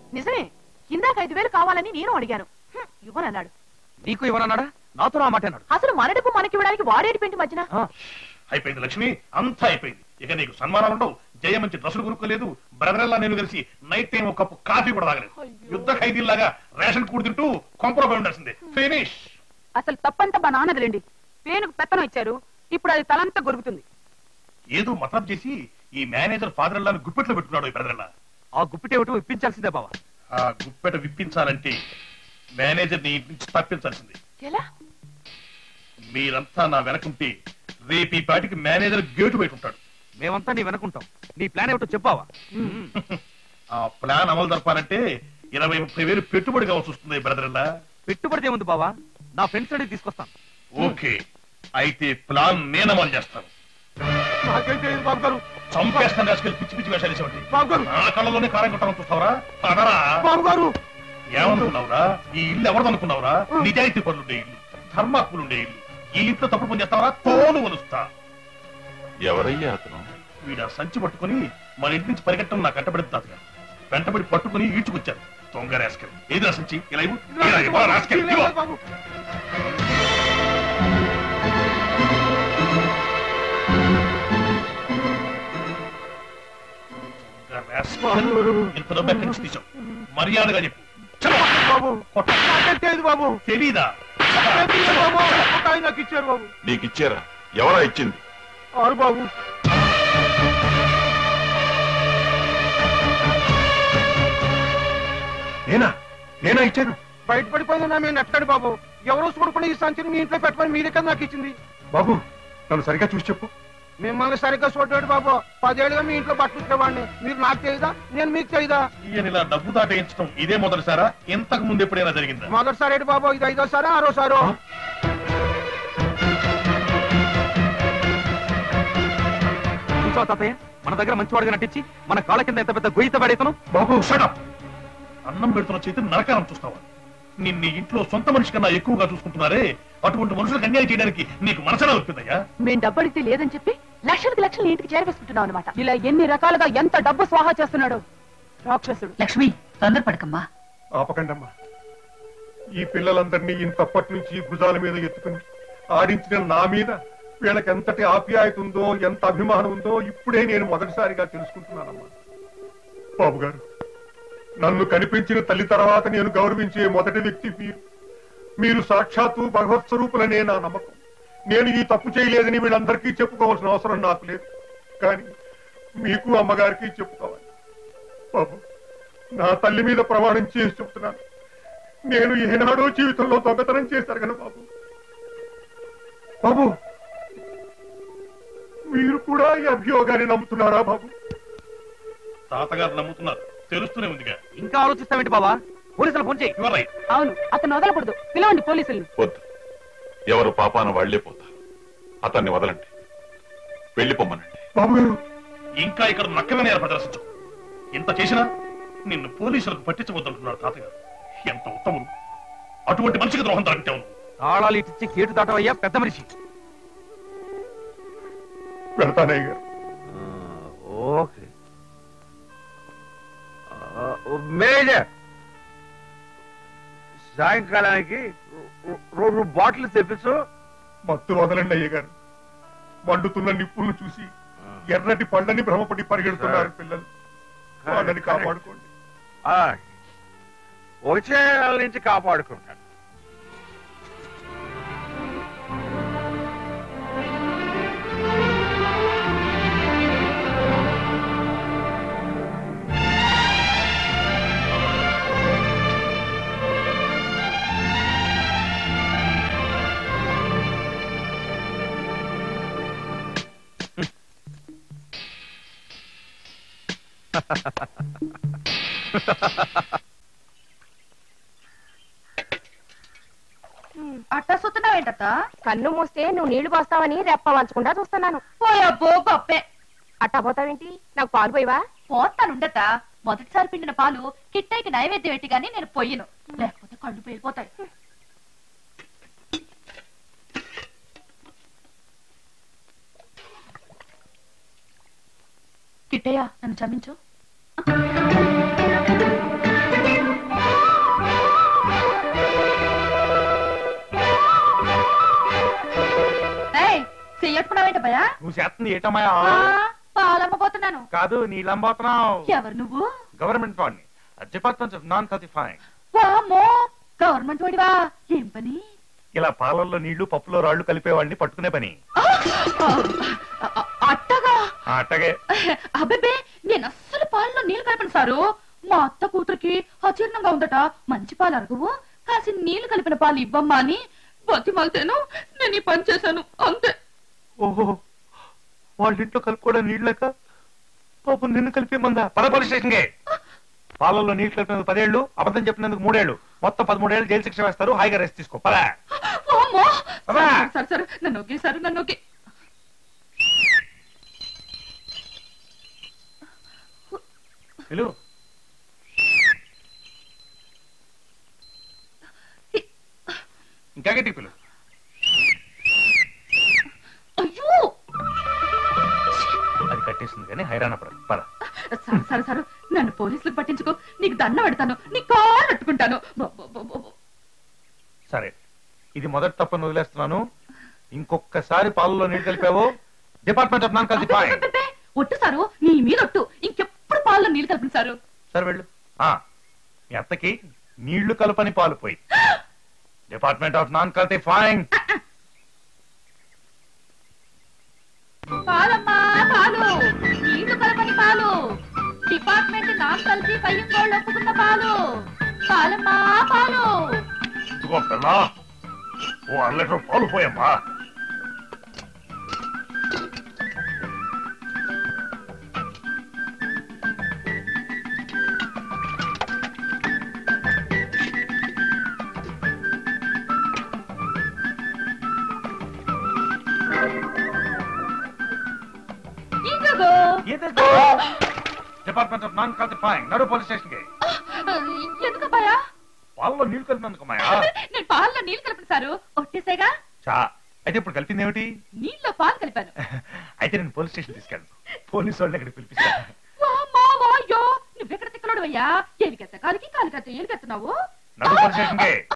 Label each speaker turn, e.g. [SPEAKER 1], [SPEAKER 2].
[SPEAKER 1] నిజమే ఇందాక ఐదు వేలు కావాలని నేను అడిగాను హ్మ్, ఇవ్వనన్నాడు
[SPEAKER 2] నీకు ఇవ్వనన్నాడా నాతో నా మాట అన్నాడు
[SPEAKER 1] అసలు మన డబ్బు మనకి ఇవ్వడానికి వాడేటి పెంటి మధ్యన
[SPEAKER 2] ఆ,
[SPEAKER 3] అయిపోయింది లక్ష్మి అంతా అయిపోయింది ఇక నీకు సన్మానాలు ఉండవు జయ మంచి డ్రెస్సులు కొనుక్కోలేదు బ్రదర్లా నేను కలిసి నైట్ టైం ఒక కప్పు కాఫీ కూడా తాగలేదు యుద్ధ ఖైదీలాగా రేషన్ కూడి తింటూ కొంపలో పోయి ఉండాల్సిందే ఫినిష్
[SPEAKER 4] అసలు తప్పంతా మా నాన్నదిలేండి పేనుకు పెత్తనం ఇచ్చారు ఇప్పుడు అది తలంతా గొరుగుతుంది
[SPEAKER 3] ఏదో మతలబ్ చేసి ఈ మేనేజర్ ఫాదర్ లా గుప్పెట్లో పెట్టుకున్నాడు ఈ బ్రదర్
[SPEAKER 2] ఆ గుప్పిటేమిటో ఇప్పించాల్సిందే బావా
[SPEAKER 3] ఆ గుప్పెట విప్పించాలంటే మేనేజర్ ని ఇంటి నుంచి తప్పించాల్సిందే
[SPEAKER 1] ఎలా
[SPEAKER 3] మీరంతా నా వెనకుంటే రేపు ఈ పాటికి మేనేజర్ గేటు బయట ఉంటాడు
[SPEAKER 2] మేమంతా నీ వెనకుంటాం నీ ప్లాన్ ఏమిటో చెప్పావా
[SPEAKER 3] ఆ ప్లాన్ అమలు జరపాలంటే ఇరవై ముప్పై వేలు పెట్టుబడి కావాల్సి వస్తుంది బ్రదర్లా
[SPEAKER 2] పెట్టుబడి ఏముంది బావా నా ఫ్రెండ్స్ అడిగి తీసుకొస్తాను
[SPEAKER 3] ఓకే అయితే ప్లాన్ నేను అమలు చేస్తాను
[SPEAKER 2] నాకేం తెలియదు బాబు గారు
[SPEAKER 3] చంపేస్తాను రాసుకెళ్ళి పిచ్చి పిచ్చి వేషాలు వేసేవాడి
[SPEAKER 2] బాబు గారు
[SPEAKER 3] నా కళ్ళలోనే కారం కొట్టాలని చూస్తావరా పదరా
[SPEAKER 2] బాబు గారు
[SPEAKER 3] ఏమనుకున్నావురా ఈ ఇల్లు ఎవరిదనుకున్నావురా నిజాయితీ పనులుండే ఇల్లు ధర్మాత్ములుండే ఇల్లు ఈ ఇంట్లో తప్పుడు పని చేస్తావరా తోలు వలుస్తా
[SPEAKER 5] ఎవరయ్యా అతను
[SPEAKER 3] వీడు ఆ సంచి పట్టుకుని మన ఇంటి నుంచి పరిగెట్టడం నాకు కంటపడి తాతగా వెంటబడి పట్టుకుని ఈడ్చుకొచ్చారు దొంగ రాసుకెళ్ళి ఏది ఆ సంచి ఇలా ఇవ్వు. ఇలా ఇవ్వు, రాసుకెళ్ళి, ఇవ్వు.
[SPEAKER 2] బాబు
[SPEAKER 3] దొంగ రాసుకెళ్ళి. ఇంత డబ్బు ఎక్కడి నుంచి తీసావు మర్యాదగా చెప్పు చెప్పు.
[SPEAKER 2] బాబు
[SPEAKER 3] కొట్ట.
[SPEAKER 2] నాకేం తెలియదు బాబు
[SPEAKER 3] తెలీదా
[SPEAKER 2] నాకేం తెలియదు బాబు ఒక ఆయన నాకు ఇచ్చారు బాబు
[SPEAKER 5] నీకు ఇచ్చారా ఎవరా ఇచ్చింది
[SPEAKER 2] ఆరు బాబు
[SPEAKER 3] నేనా నేనా ఇచ్చాను
[SPEAKER 2] బయట పడిపోయిందా మేము నెట్టాడు బాబు ఎవరో చూడకుండా ఈ సంచిని మీ ఇంట్లో పెట్టమని మీరే కదా నాకు ఇచ్చింది
[SPEAKER 3] బాబు నన్ను సరిగ్గా చూసి చెప్పు
[SPEAKER 2] మిమ్మల్ని సరిగ్గా చూడాడు బాబు పదేళ్ళుగా మీ ఇంట్లో బట్టలు ఇచ్చేవాడిని మీరు నాకు చేయదా నేను మీకు చేయదా
[SPEAKER 3] ఈయన ఇలా డబ్బు దాటేయించడం ఇదే మొదటిసారా ఇంతకు ముందు ఎప్పుడైనా జరిగిందా
[SPEAKER 2] మొదటిసారి ఏంటి బాబు ఇది ఐదోసారా ఆరోసారో చూసావా తాతయ్య మన దగ్గర మంచివాడుగా నటించి మన కాళ్ళ కింద ఎంత పెద్ద గొయ్యిత పడేతను
[SPEAKER 3] బాబు షటప్ అన్నం పెడుతున్న చేతి నరకారం చూస్తావా నిన్ను ఈ ఇంట్లో సొంత మనిషి కన్నా ఎక్కువగా చూసుకుంటున్నారే అటువంటి మనుషులకు అన్యాయం చేయడానికి నీకు మనసలా వచ్చిందయ్యా
[SPEAKER 1] మేము డబ్బు అడిగితే లేదని చెప్పి లక్షలకు లక్షలు ఇంటికి చేరవేసుకుంటున్నాం అనమాట
[SPEAKER 4] ఇలా ఎన్ని రకాలుగా ఎంత డబ్బు స్వాహా చేస్తున్నాడు రాక్షసుడు
[SPEAKER 6] లక్ష్మి తొందరపడకమ్మా
[SPEAKER 7] ఆపకండమ్మా ఈ పిల్లలందరినీ ఇంతప్పటి నుంచి భుజాల మీద ఎత్తుకుని ఆడించిన నా మీద వీళ్ళకి ఎంతటి ఆప్యాయత ఉందో ఎంత అభిమానం ఉందో ఇప్పుడే నేను మొదటిసారిగా తెలుసుకుంటున్నానమ్మా బాబు గారు నన్ను కనిపించిన తల్లి తర్వాత నేను గౌరవించే మొదటి వ్యక్తి మీరు మీరు సాక్షాత్తు భగవత్ స్వరూపులనే నా నమ్మకం నేను ఈ తప్పు చేయలేదని వీళ్ళందరికీ చెప్పుకోవాల్సిన అవసరం నాకు లేదు కానీ మీకు అమ్మగారికి చెప్పుకోవాలి బాబు నా తల్లి మీద ప్రమాణం చేసి చెప్తున్నాను నేను ఏనాడో జీవితంలో దొంగతనం చేశారు కదా బాబు బాబు మీరు కూడా ఈ అభియోగాన్ని నమ్ముతున్నారా బాబు
[SPEAKER 3] తాతగారు నమ్ముతున్నారు తెలుస్తూనే ఉందిగా
[SPEAKER 2] ఇంకా ఆలోచిస్తావేంటి బాబా పోలీసులు ఫోన్ చేయి
[SPEAKER 3] యువర్ రైట్
[SPEAKER 4] అవును అతను వదలకూడదు పిలవండి పోలీసుల్ని
[SPEAKER 5] వద్దు ఎవరు పాపాన వాళ్లే పోతారు అతన్ని వదలండి వెళ్ళిపోమ్మనండి
[SPEAKER 7] బాబు గారు
[SPEAKER 3] ఇంకా ఇక్కడ నక్కలని ప్రదర్శించు ఇంత చేసినా నిన్ను పోలీసులకు పట్టించవద్దంటున్నారు తాతగారు ఎంత ఉత్తములు అటువంటి మనిషికి ద్రోహం తాగితే ఉంది
[SPEAKER 2] తాళాలు ఇచ్చి గేటు దాటవయ్యా పెద్ద మనిషి
[SPEAKER 7] వెళ్తానయ్య గారు
[SPEAKER 2] ఓకే మేనేజర్ సాయంకాలానికి రెండు బాటిల్ తెప్పించు
[SPEAKER 7] మత్తు వదలండి అయ్య గారు మండుతున్న నిప్పులను చూసి ఎర్రటి పళ్ళని భ్రమపడి పరిగెడుతున్నారు పిల్లలు వాళ్ళని కాపాడుకోండి
[SPEAKER 2] వచ్చే నెల నుంచి కాపాడుకుంటాను
[SPEAKER 6] అట్టా సుతున్నావేంటత్త
[SPEAKER 8] కన్ను మూస్తే నువ్వు నీళ్లు పోస్తావని రెప్ప వంచకుండా చూస్తున్నాను
[SPEAKER 6] పోయబ్బో గొప్పే
[SPEAKER 8] అట్టా పోతావేంటి నాకు పాలు పోయివా
[SPEAKER 6] పోతానుండత మొదటిసారి పిండిన పాలు కిట్టైకి నైవేద్యం పెట్టి గాని నేను పొయ్యను లేకపోతే కళ్ళు పేలిపోతాయి కిట్టయ్య నన్ను క్షమించు ఏంటబ్బాయా
[SPEAKER 7] నువ్వు చేస్తుంది ఏటమాయా
[SPEAKER 6] ఆ, పాలమ్మపోతున్నాను
[SPEAKER 7] కాదు నీళ్ళంబోతున్నావు
[SPEAKER 6] ఎవరు నువ్వు
[SPEAKER 7] గవర్నమెంట్ వాడిని డిపార్ట్మెంట్ ఆఫ్ నాన్ థర్టిఫైంగ్
[SPEAKER 6] వామ్మో గవర్నమెంట్ వాడివా ఏం పని
[SPEAKER 7] ఇలా పాలల్లో నీళ్లు పప్పులో రాళ్లు కలిపేవాడిని పట్టుకునే పని
[SPEAKER 6] ఆ, ఆ, అట్టగా
[SPEAKER 7] ఆ, అట్టగే
[SPEAKER 6] అబ్బే నేను అస్సలు పాలలో నీళ్లు కలపను సారు మా అత్త కూతురికి అజీర్ణంగా ఉందట మంచి పాలు అరగవు కాసి నీళ్లు కలిపిన పాలు ఇవ్వమ్మా అని బతిమాలితేను నేను ఈ పని చేశాను అంతే
[SPEAKER 7] ఓహో వాళ్ళ ఇంట్లో కలుపుకోవడం నీళ్ళక పాపం నిన్ను కలిపేమందా పద పోలీస్ స్టేషన్కే పాలల్లో నీళ్ళు కలిపినందుకు పదేళ్లు అబద్ధం చెప్పినందుకు మూడేళ్లు మొత్తం పదమూడేళ్లు జైలు శిక్ష వేస్తారు హాయిగా రెస్ట్ తీసుకో పద
[SPEAKER 6] వామ్మో!
[SPEAKER 7] అబ్బా!
[SPEAKER 6] సరే సరే నన్ను ఒకే సారు నన్ను ఒకే
[SPEAKER 7] పిలు ఇంకా గట్టి పిలు
[SPEAKER 6] అయ్యో
[SPEAKER 7] అది కట్టేసింది కానీ హైరాణ పడ పద
[SPEAKER 6] సరే సరే సరే నన్ను పోలీసులకు పట్టించుకో నీకు దండ పెడతాను నీ కాలు పెట్టుకుంటాను బ- బ- బ- బ-
[SPEAKER 7] సరే ఇది మొదటి తప్పని వదిలేస్తున్నాను ఇంకొకసారి పాలలో నీళ్ళు కలిపావు డిపార్ట్మెంట్ ఆఫ్ నాన్
[SPEAKER 6] అబ్బే,
[SPEAKER 7] కలిపి
[SPEAKER 6] అబ్బే, అబ్బే, ఒట్టు సారు నీ మీద ఒట్టు ఇంకెప్పుడు పాలలో నీళ్ళు కలిపిన సారు
[SPEAKER 7] సరే వెళ్ళు ఆ, మీ అత్తకి నీళ్లు కలపని పాలు పోయి డిపార్ట్మెంట్ ఆఫ్ నాన్ కల్తీ ఫైన్
[SPEAKER 6] పాలమ్మా పాలు నీళ్లు కలపని పాలు డిపార్ట్మెంట్ నాన్ కలిపి పయ్యంగోళ్ళు ఒప్పుకున్న పాలు పాలమ్మా పాలు
[SPEAKER 3] ఇదిగో పిల్ల ఓ అర లీటర్ పాలు పోయమ్మా
[SPEAKER 6] ఇంకగో
[SPEAKER 7] డిపార్ట్మెంట్ ఆఫ్ నాన్ కల్తీ ఫైన్ నడు పోలీస్ స్టేషన్ కి
[SPEAKER 6] ఎందుకబ్బాయా
[SPEAKER 7] పాలలో నీళ్లు కలిపినందుకు మాయా
[SPEAKER 6] నేను పాలలో నీళ్లు కలిపిన సారు ఒట్టేసేగా
[SPEAKER 7] చా అయితే ఇప్పుడు కలిపింది ఏమిటి
[SPEAKER 6] నీళ్ళలో పాలు కలిపాను
[SPEAKER 7] అయితే నేను పోలీస్ స్టేషన్ తీసుకెళ్ళను పోలీస్ వాళ్ళని ఇక్కడ పిలిపిస్తా
[SPEAKER 6] వామ్మా, వాయ్యో నువ్వెక్కడ తిక్కలోడు అయ్యా ఎలికెత్త కాలికి కాలికెత్త ఎలికెత్తున్నావు
[SPEAKER 7] నడు పోలీస్ స్టేషన్ కి